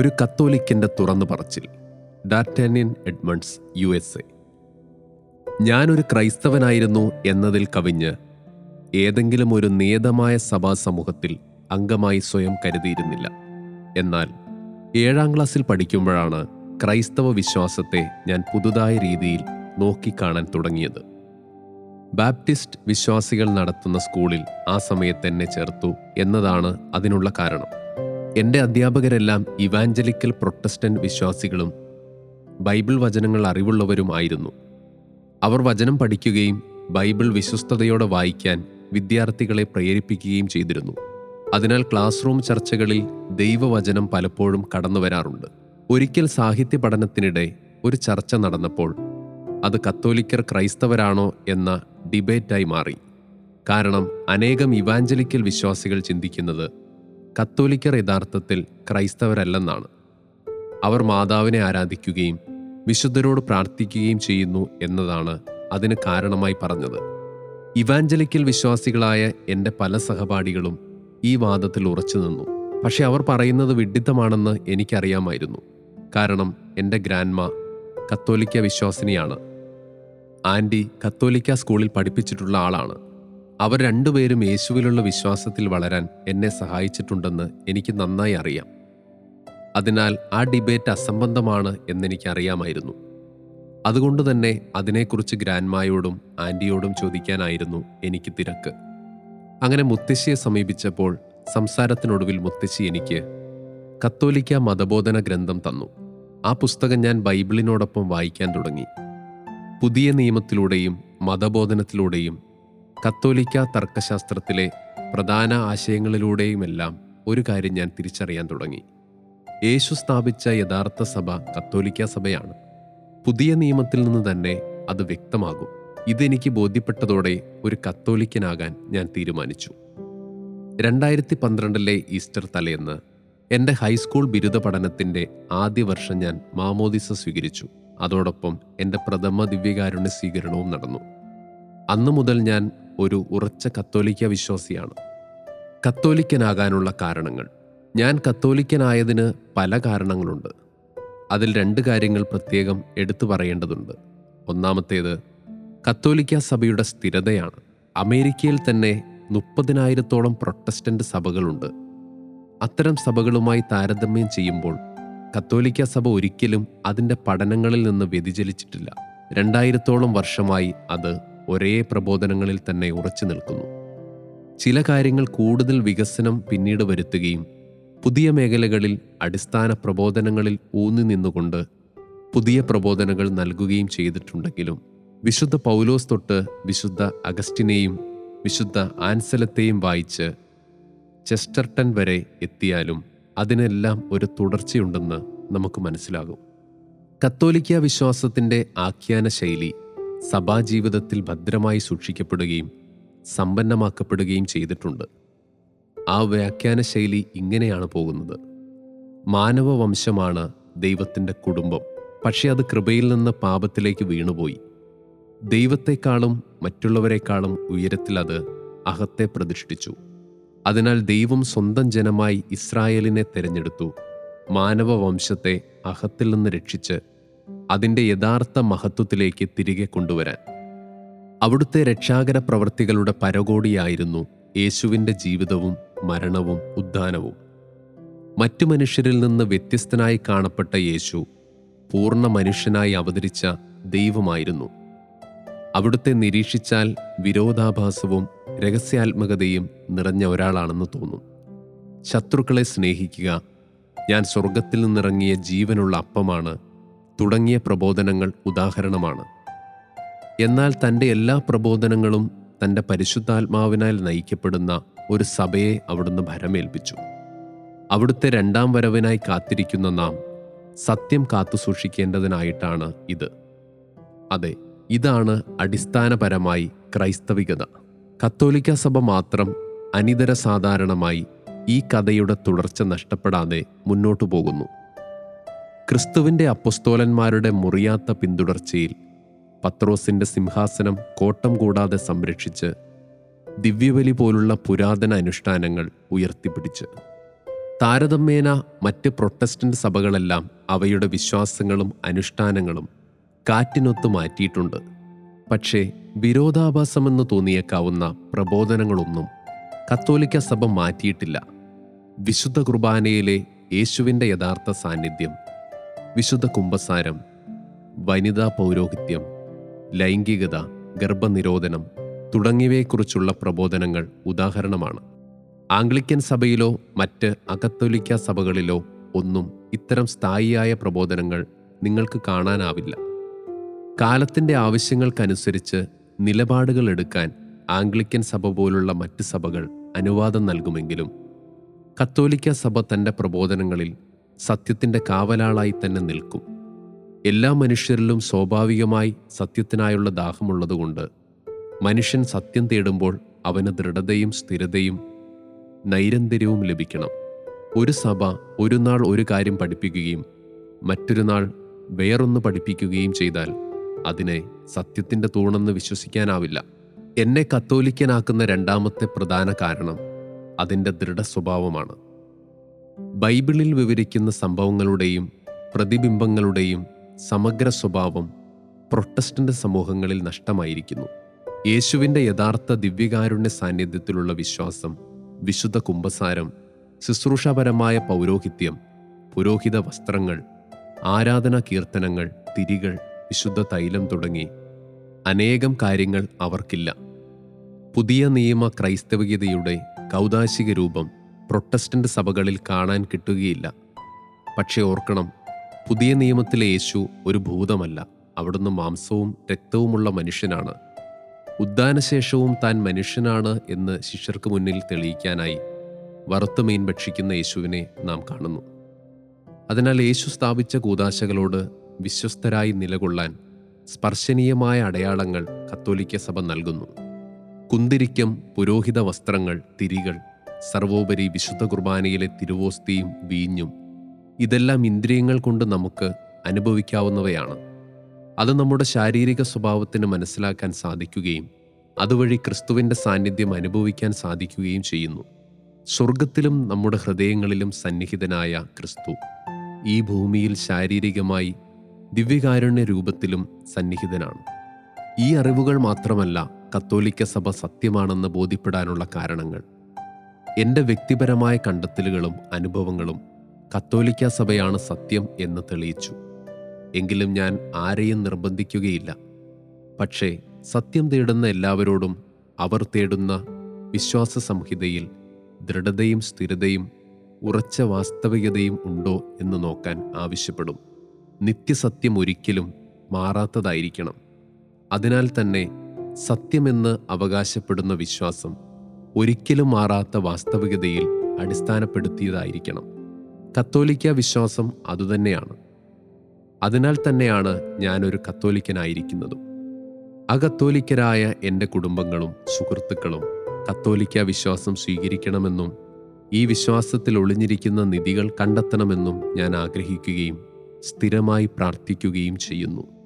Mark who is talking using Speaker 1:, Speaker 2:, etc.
Speaker 1: ഒരു കത്തോലിക്കൻ്റെ തുറന്നു പറച്ചിൽ ഡാറ്റാനിയൻ എഡ്മണ്ട്സ് യു എസ് എ ഞാനൊരു ക്രൈസ്തവനായിരുന്നു എന്നതിൽ കവിഞ്ഞ് ഏതെങ്കിലും ഒരു നിയതമായ സഭാ സമൂഹത്തിൽ അംഗമായി സ്വയം കരുതിയിരുന്നില്ല എന്നാൽ ഏഴാം ക്ലാസ്സിൽ പഠിക്കുമ്പോഴാണ് ക്രൈസ്തവ വിശ്വാസത്തെ ഞാൻ പുതുതായ രീതിയിൽ നോക്കിക്കാണാൻ തുടങ്ങിയത് ബാപ്റ്റിസ്റ്റ് വിശ്വാസികൾ നടത്തുന്ന സ്കൂളിൽ ആ സമയത്ത് എന്നെ ചേർത്തു എന്നതാണ് അതിനുള്ള കാരണം എൻ്റെ അധ്യാപകരെല്ലാം ഇവാഞ്ചലിക്കൽ പ്രൊട്ടസ്റ്റന്റ് വിശ്വാസികളും ബൈബിൾ വചനങ്ങൾ അറിവുള്ളവരും ആയിരുന്നു അവർ വചനം പഠിക്കുകയും ബൈബിൾ വിശ്വസ്തയോടെ വായിക്കാൻ വിദ്യാർത്ഥികളെ പ്രേരിപ്പിക്കുകയും ചെയ്തിരുന്നു അതിനാൽ ക്ലാസ് റൂം ചർച്ചകളിൽ ദൈവവചനം പലപ്പോഴും കടന്നു വരാറുണ്ട് ഒരിക്കൽ സാഹിത്യ പഠനത്തിനിടെ ഒരു ചർച്ച നടന്നപ്പോൾ അത് കത്തോലിക്കർ ക്രൈസ്തവരാണോ എന്ന ഡിബേറ്റായി മാറി കാരണം അനേകം ഇവാഞ്ചലിക്കൽ വിശ്വാസികൾ ചിന്തിക്കുന്നത് കത്തോലിക്കർ യഥാർത്ഥത്തിൽ ക്രൈസ്തവരല്ലെന്നാണ് അവർ മാതാവിനെ ആരാധിക്കുകയും വിശുദ്ധരോട് പ്രാർത്ഥിക്കുകയും ചെയ്യുന്നു എന്നതാണ് അതിന് കാരണമായി പറഞ്ഞത് ഇവാഞ്ചലിക്കൽ വിശ്വാസികളായ എൻ്റെ പല സഹപാഠികളും ഈ വാദത്തിൽ ഉറച്ചു നിന്നു പക്ഷെ അവർ പറയുന്നത് വിഡ്ഢിത്തമാണെന്ന് എനിക്കറിയാമായിരുന്നു കാരണം എൻ്റെ ഗ്രാൻഡ്മ കത്തോലിക്ക വിശ്വാസിനിയാണ് ആൻറ്റി കത്തോലിക്ക സ്കൂളിൽ പഠിപ്പിച്ചിട്ടുള്ള ആളാണ് അവർ രണ്ടുപേരും യേശുവിലുള്ള വിശ്വാസത്തിൽ വളരാൻ എന്നെ സഹായിച്ചിട്ടുണ്ടെന്ന് എനിക്ക് നന്നായി അറിയാം അതിനാൽ ആ ഡിബേറ്റ് അസംബന്ധമാണ് എന്നെനിക്കറിയാമായിരുന്നു അതുകൊണ്ട് തന്നെ അതിനെക്കുറിച്ച് ഗ്രാൻഡ്മായോടും ആൻറ്റിയോടും ചോദിക്കാനായിരുന്നു എനിക്ക് തിരക്ക് അങ്ങനെ മുത്തശ്ശിയെ സമീപിച്ചപ്പോൾ സംസാരത്തിനൊടുവിൽ മുത്തശ്ശി എനിക്ക് കത്തോലിക്ക മതബോധന ഗ്രന്ഥം തന്നു ആ പുസ്തകം ഞാൻ ബൈബിളിനോടൊപ്പം വായിക്കാൻ തുടങ്ങി പുതിയ നിയമത്തിലൂടെയും മതബോധനത്തിലൂടെയും കത്തോലിക്ക തർക്കശാസ്ത്രത്തിലെ പ്രധാന ആശയങ്ങളിലൂടെയുമെല്ലാം ഒരു കാര്യം ഞാൻ തിരിച്ചറിയാൻ തുടങ്ങി യേശു സ്ഥാപിച്ച യഥാർത്ഥ സഭ കത്തോലിക്ക സഭയാണ് പുതിയ നിയമത്തിൽ നിന്ന് തന്നെ അത് വ്യക്തമാകും ഇതെനിക്ക് ബോധ്യപ്പെട്ടതോടെ ഒരു കത്തോലിക്കനാകാൻ ഞാൻ തീരുമാനിച്ചു രണ്ടായിരത്തി പന്ത്രണ്ടിലെ ഈസ്റ്റർ തലേന്ന് എൻ്റെ ഹൈസ്കൂൾ ബിരുദ പഠനത്തിൻ്റെ ആദ്യ വർഷം ഞാൻ മാമോദിസ സ്വീകരിച്ചു അതോടൊപ്പം എൻ്റെ പ്രഥമ ദിവ്യകാരുണ്യ സ്വീകരണവും നടന്നു അന്നു മുതൽ ഞാൻ ഒരു ഉറച്ച കത്തോലിക്ക വിശ്വാസിയാണ് കത്തോലിക്കനാകാനുള്ള കാരണങ്ങൾ ഞാൻ കത്തോലിക്കനായതിന് പല കാരണങ്ങളുണ്ട് അതിൽ രണ്ട് കാര്യങ്ങൾ പ്രത്യേകം എടുത്തു പറയേണ്ടതുണ്ട് ഒന്നാമത്തേത് കത്തോലിക്ക സഭയുടെ സ്ഥിരതയാണ് അമേരിക്കയിൽ തന്നെ മുപ്പതിനായിരത്തോളം പ്രൊട്ടസ്റ്റന്റ് സഭകളുണ്ട് അത്തരം സഭകളുമായി താരതമ്യം ചെയ്യുമ്പോൾ കത്തോലിക്ക സഭ ഒരിക്കലും അതിൻ്റെ പഠനങ്ങളിൽ നിന്ന് വ്യതിചലിച്ചിട്ടില്ല രണ്ടായിരത്തോളം വർഷമായി അത് ഒരേ പ്രബോധനങ്ങളിൽ തന്നെ ഉറച്ചു നിൽക്കുന്നു ചില കാര്യങ്ങൾ കൂടുതൽ വികസനം പിന്നീട് വരുത്തുകയും പുതിയ മേഖലകളിൽ അടിസ്ഥാന പ്രബോധനങ്ങളിൽ ഊന്നി നിന്നുകൊണ്ട് പുതിയ പ്രബോധനങ്ങൾ നൽകുകയും ചെയ്തിട്ടുണ്ടെങ്കിലും വിശുദ്ധ പൗലോസ് തൊട്ട് വിശുദ്ധ അഗസ്റ്റിനെയും വിശുദ്ധ ആൻസലത്തെയും വായിച്ച് ചെസ്റ്റർട്ടൻ വരെ എത്തിയാലും അതിനെല്ലാം ഒരു തുടർച്ചയുണ്ടെന്ന് നമുക്ക് മനസ്സിലാകും കത്തോലിക്ക വിശ്വാസത്തിൻ്റെ ആഖ്യാന ശൈലി സഭാജീവിതത്തിൽ ഭദ്രമായി സൂക്ഷിക്കപ്പെടുകയും സമ്പന്നമാക്കപ്പെടുകയും ചെയ്തിട്ടുണ്ട് ആ വ്യാഖ്യാന ശൈലി ഇങ്ങനെയാണ് പോകുന്നത് മാനവവംശമാണ് ദൈവത്തിൻ്റെ കുടുംബം പക്ഷെ അത് കൃപയിൽ നിന്ന് പാപത്തിലേക്ക് വീണുപോയി ദൈവത്തെക്കാളും മറ്റുള്ളവരെക്കാളും ഉയരത്തിൽ അത് അഹത്തെ പ്രതിഷ്ഠിച്ചു അതിനാൽ ദൈവം സ്വന്തം ജനമായി ഇസ്രായേലിനെ തിരഞ്ഞെടുത്തു മാനവവംശത്തെ അഹത്തിൽ നിന്ന് രക്ഷിച്ച് അതിൻ്റെ യഥാർത്ഥ മഹത്വത്തിലേക്ക് തിരികെ കൊണ്ടുവരാൻ അവിടുത്തെ രക്ഷാകര പ്രവൃത്തികളുടെ പരകോടിയായിരുന്നു യേശുവിൻ്റെ ജീവിതവും മരണവും ഉദ്ധാനവും മറ്റു മനുഷ്യരിൽ നിന്ന് വ്യത്യസ്തനായി കാണപ്പെട്ട യേശു പൂർണ്ണ മനുഷ്യനായി അവതരിച്ച ദൈവമായിരുന്നു അവിടുത്തെ നിരീക്ഷിച്ചാൽ വിരോധാഭാസവും രഹസ്യാത്മകതയും നിറഞ്ഞ ഒരാളാണെന്ന് തോന്നും ശത്രുക്കളെ സ്നേഹിക്കുക ഞാൻ സ്വർഗത്തിൽ നിന്നിറങ്ങിയ ജീവനുള്ള അപ്പമാണ് തുടങ്ങിയ പ്രബോധനങ്ങൾ ഉദാഹരണമാണ് എന്നാൽ തൻ്റെ എല്ലാ പ്രബോധനങ്ങളും തൻ്റെ പരിശുദ്ധാത്മാവിനാൽ നയിക്കപ്പെടുന്ന ഒരു സഭയെ അവിടുന്ന് ഭരമേൽപ്പിച്ചു അവിടുത്തെ രണ്ടാം വരവിനായി കാത്തിരിക്കുന്ന നാം സത്യം കാത്തുസൂക്ഷിക്കേണ്ടതിനായിട്ടാണ് ഇത് അതെ ഇതാണ് അടിസ്ഥാനപരമായി ക്രൈസ്തവികത കത്തോലിക്ക സഭ മാത്രം അനിതര സാധാരണമായി ഈ കഥയുടെ തുടർച്ച നഷ്ടപ്പെടാതെ മുന്നോട്ടു പോകുന്നു ക്രിസ്തുവിൻ്റെ അപ്പസ്തോലന്മാരുടെ മുറിയാത്ത പിന്തുടർച്ചയിൽ പത്രോസിന്റെ സിംഹാസനം കോട്ടം കൂടാതെ സംരക്ഷിച്ച് ദിവ്യബലി പോലുള്ള പുരാതന അനുഷ്ഠാനങ്ങൾ ഉയർത്തിപ്പിടിച്ച് താരതമ്യേന മറ്റ് പ്രൊട്ടസ്റ്റന്റ് സഭകളെല്ലാം അവയുടെ വിശ്വാസങ്ങളും അനുഷ്ഠാനങ്ങളും കാറ്റിനൊത്ത് മാറ്റിയിട്ടുണ്ട് പക്ഷേ വിരോധാഭാസമെന്ന് തോന്നിയേക്കാവുന്ന പ്രബോധനങ്ങളൊന്നും കത്തോലിക്ക സഭ മാറ്റിയിട്ടില്ല വിശുദ്ധ കുർബാനയിലെ യേശുവിൻ്റെ യഥാർത്ഥ സാന്നിധ്യം വിശുദ്ധ കുംഭസാരം വനിതാ പൗരോഹിത്യം ലൈംഗികത ഗർഭനിരോധനം തുടങ്ങിയവയെക്കുറിച്ചുള്ള പ്രബോധനങ്ങൾ ഉദാഹരണമാണ് ആംഗ്ലിക്കൻ സഭയിലോ മറ്റ് അകത്തോലിക്ക സഭകളിലോ ഒന്നും ഇത്തരം സ്ഥായിയായ പ്രബോധനങ്ങൾ നിങ്ങൾക്ക് കാണാനാവില്ല കാലത്തിൻ്റെ ആവശ്യങ്ങൾക്കനുസരിച്ച് നിലപാടുകൾ എടുക്കാൻ ആംഗ്ലിക്കൻ സഭ പോലുള്ള മറ്റ് സഭകൾ അനുവാദം നൽകുമെങ്കിലും കത്തോലിക്ക സഭ തൻ്റെ പ്രബോധനങ്ങളിൽ സത്യത്തിൻ്റെ കാവലാളായി തന്നെ നിൽക്കും എല്ലാ മനുഷ്യരിലും സ്വാഭാവികമായി സത്യത്തിനായുള്ള ദാഹമുള്ളതുകൊണ്ട് മനുഷ്യൻ സത്യം തേടുമ്പോൾ അവന് ദൃഢതയും സ്ഥിരതയും നൈരന്തര്യവും ലഭിക്കണം ഒരു സഭ ഒരു നാൾ ഒരു കാര്യം പഠിപ്പിക്കുകയും മറ്റൊരു നാൾ വേറൊന്ന് പഠിപ്പിക്കുകയും ചെയ്താൽ അതിനെ സത്യത്തിൻ്റെ തൂണെന്ന് വിശ്വസിക്കാനാവില്ല എന്നെ കത്തോലിക്കനാക്കുന്ന രണ്ടാമത്തെ പ്രധാന കാരണം അതിൻ്റെ ദൃഢസ്വഭാവമാണ് ബൈബിളിൽ വിവരിക്കുന്ന സംഭവങ്ങളുടെയും പ്രതിബിംബങ്ങളുടെയും സമഗ്ര സ്വഭാവം പ്രൊട്ടസ്റ്റന്റ് സമൂഹങ്ങളിൽ നഷ്ടമായിരിക്കുന്നു യേശുവിൻ്റെ യഥാർത്ഥ ദിവ്യകാരുണ്യ സാന്നിധ്യത്തിലുള്ള വിശ്വാസം വിശുദ്ധ കുംഭസാരം ശുശ്രൂഷാപരമായ പൗരോഹിത്യം പുരോഹിത വസ്ത്രങ്ങൾ ആരാധനാ കീർത്തനങ്ങൾ തിരികൾ വിശുദ്ധ തൈലം തുടങ്ങി അനേകം കാര്യങ്ങൾ അവർക്കില്ല പുതിയ നിയമ ക്രൈസ്തവികതയുടെ കൗതാശിക രൂപം പ്രൊട്ടസ്റ്റന്റ് സഭകളിൽ കാണാൻ കിട്ടുകയില്ല പക്ഷെ ഓർക്കണം പുതിയ നിയമത്തിലെ യേശു ഒരു ഭൂതമല്ല അവിടുന്ന് മാംസവും രക്തവുമുള്ള മനുഷ്യനാണ് ഉദ്ധാനശേഷവും താൻ മനുഷ്യനാണ് എന്ന് ശിഷ്യർക്ക് മുന്നിൽ തെളിയിക്കാനായി വറുത്ത മീൻ ഭക്ഷിക്കുന്ന യേശുവിനെ നാം കാണുന്നു അതിനാൽ യേശു സ്ഥാപിച്ച കൂതാശകളോട് വിശ്വസ്തരായി നിലകൊള്ളാൻ സ്പർശനീയമായ അടയാളങ്ങൾ കത്തോലിക്ക സഭ നൽകുന്നു കുന്തിരിക്കം പുരോഹിത വസ്ത്രങ്ങൾ തിരികൾ സർവോപരി വിശുദ്ധ കുർബാനയിലെ തിരുവോസ്തിയും വീഞ്ഞും ഇതെല്ലാം ഇന്ദ്രിയങ്ങൾ കൊണ്ട് നമുക്ക് അനുഭവിക്കാവുന്നവയാണ് അത് നമ്മുടെ ശാരീരിക സ്വഭാവത്തിന് മനസ്സിലാക്കാൻ സാധിക്കുകയും അതുവഴി ക്രിസ്തുവിൻ്റെ സാന്നിധ്യം അനുഭവിക്കാൻ സാധിക്കുകയും ചെയ്യുന്നു സ്വർഗത്തിലും നമ്മുടെ ഹൃദയങ്ങളിലും സന്നിഹിതനായ ക്രിസ്തു ഈ ഭൂമിയിൽ ശാരീരികമായി ദിവ്യകാരുണ്യ രൂപത്തിലും സന്നിഹിതനാണ് ഈ അറിവുകൾ മാത്രമല്ല കത്തോലിക്ക സഭ സത്യമാണെന്ന് ബോധ്യപ്പെടാനുള്ള കാരണങ്ങൾ എൻ്റെ വ്യക്തിപരമായ കണ്ടെത്തലുകളും അനുഭവങ്ങളും കത്തോലിക്ക സഭയാണ് സത്യം എന്ന് തെളിയിച്ചു എങ്കിലും ഞാൻ ആരെയും നിർബന്ധിക്കുകയില്ല പക്ഷേ സത്യം തേടുന്ന എല്ലാവരോടും അവർ തേടുന്ന വിശ്വാസ സംഹിതയിൽ ദൃഢതയും സ്ഥിരതയും ഉറച്ച വാസ്തവികതയും ഉണ്ടോ എന്ന് നോക്കാൻ ആവശ്യപ്പെടും നിത്യസത്യം ഒരിക്കലും മാറാത്തതായിരിക്കണം അതിനാൽ തന്നെ സത്യമെന്ന് അവകാശപ്പെടുന്ന വിശ്വാസം ഒരിക്കലും മാറാത്ത വാസ്തവികതയിൽ അടിസ്ഥാനപ്പെടുത്തിയതായിരിക്കണം കത്തോലിക്ക വിശ്വാസം അതുതന്നെയാണ് അതിനാൽ തന്നെയാണ് ഞാനൊരു കത്തോലിക്കനായിരിക്കുന്നതും അകത്തോലിക്കരായ എൻ്റെ കുടുംബങ്ങളും സുഹൃത്തുക്കളും കത്തോലിക്ക വിശ്വാസം സ്വീകരിക്കണമെന്നും ഈ വിശ്വാസത്തിൽ ഒളിഞ്ഞിരിക്കുന്ന നിധികൾ കണ്ടെത്തണമെന്നും ഞാൻ ആഗ്രഹിക്കുകയും സ്ഥിരമായി പ്രാർത്ഥിക്കുകയും ചെയ്യുന്നു